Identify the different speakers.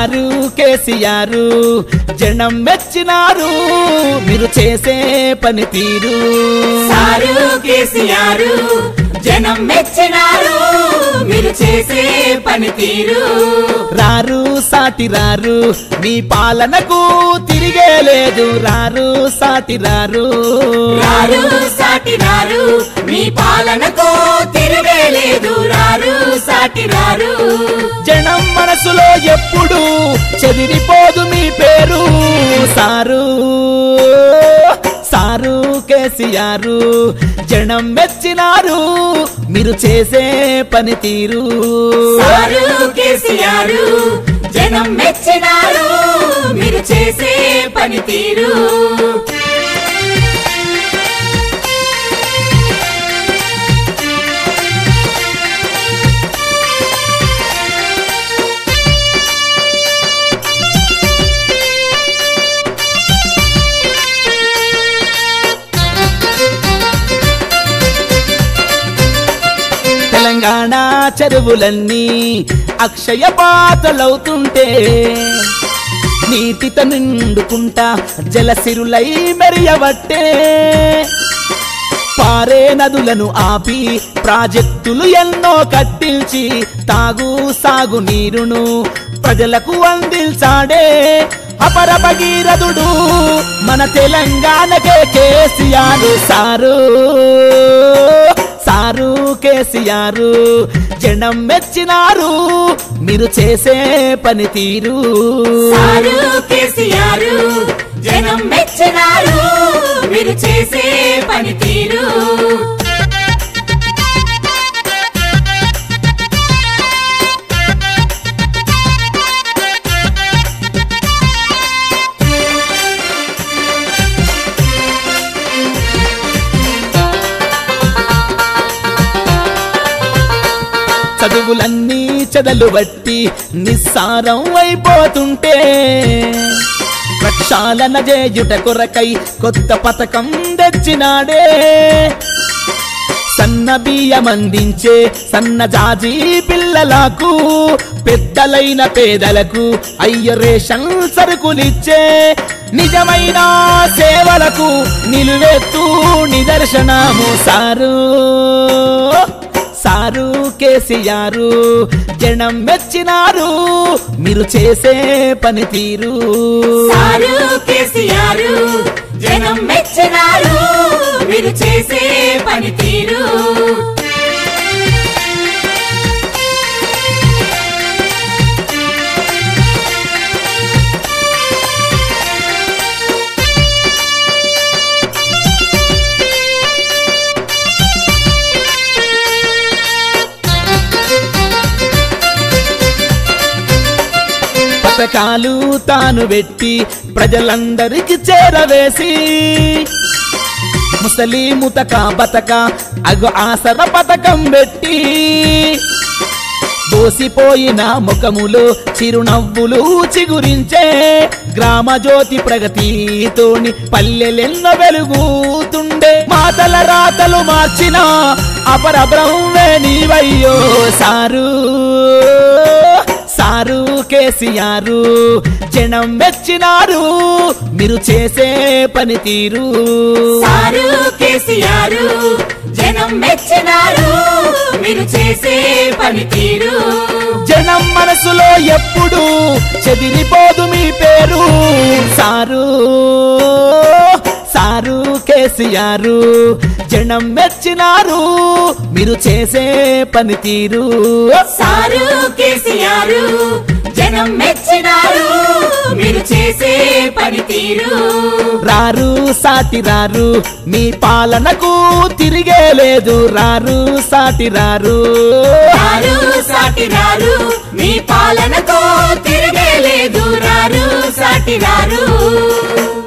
Speaker 1: రారు కేసీఆర్ జనం మెచ్చినారు మీరు చేసే పని తీరు
Speaker 2: సారు కేసీఆర్ జనం మెచ్చినారు మీరు చేసే పనితీరు
Speaker 1: రారు సాటి రారు మీ పాలనకు తిరిగే లేదు రారు సాటి రారు
Speaker 2: రారు సాటి రారు మీ పాలనకు తిరిగే లేదు రారు సాటి రారు
Speaker 1: జనం మనసులో ఎప్పుడు చెదిరిపోదు మీ పేరు సారు సారు కేసీఆర్ జనం మెచ్చినారు మీరు చేసే పని తీరు
Speaker 2: సారు కేసీఆర్ జనం మెచ్చినారు మీరు చేసే పనితీరు
Speaker 1: తెలంగాణ చెరువులన్నీ అక్షయ పాతలవుతుంటే నీటిత నిండుకుంటా జలసిరులై మెరియబట్టే పారే నదులను ఆపి ప్రాజెక్టులు ఎన్నో కట్టించి తాగు సాగు నీరును ప్రజలకు అందించాడే అపర భగీరథుడు మన తెలంగాణకే కేసీఆర్ సారు సారు కేసీఆర్ జనం మెచ్చినారు మీరు చేసే పని తీరు
Speaker 2: సారు కేసీఆర్ జనం మెచ్చినారు మీరు చేసే పనితీరు
Speaker 1: చదువులన్నీ చెదలు బట్టి నిస్సారం అయిపోతుంటే ప్రక్షాళన చేయుట కొరకై కొత్త పథకం తెచ్చినాడే సన్న బియ్యం అందించే సన్న జాజీ పిల్లలకు పెద్దలైన పేదలకు అయ్య రేషన్ సరుకులిచ్చే నిజమైన సేవలకు నిలువెత్తు నిదర్శనము సారు సారు కేసీఆర్ జనం మెచ్చినారు మీరు చేసే పని తీరు
Speaker 2: సారు కేసీఆర్ జనం మెచ్చినారు మీరు చేసే పనితీరు
Speaker 1: పథకాలు తాను పెట్టి ప్రజలందరికి చేరవేసి ముసలి ముతక బతక అగు ఆసర పథకం పెట్టి దోసిపోయిన ముఖములో చిరునవ్వులు చిగురించే గ్రామ జ్యోతి ప్రగతితోని పల్లెలెన్నో వెలుగుతుండే మాతల రాతలు మార్చిన అపర బ్రహ్మే నీవయ్యో సారు సారు కేసీఆర్ జనం మెచ్చినారు మీరు చేసే పని తీరు
Speaker 2: సారు కేసీఆర్ జనం మెచ్చినారు మీరు చేసే పనితీరు
Speaker 1: జనం మనసులో ఎప్పుడు చెదిరిపోదు మీ పేరు సారు సారు కేసీఆర్ జనం మెచ్చినారు మీరు చేసే పని తీరు
Speaker 2: సారు కేసీఆర్ జనం మెచ్చినారు మీరు చేసే పనితీరు
Speaker 1: రారు సాటి రారు మీ పాలనకు తిరిగే లేదు రారు సాటి రారు
Speaker 2: రారు సాటి రారు మీ పాలనకు తిరిగే లేదు రారు సాటి రారు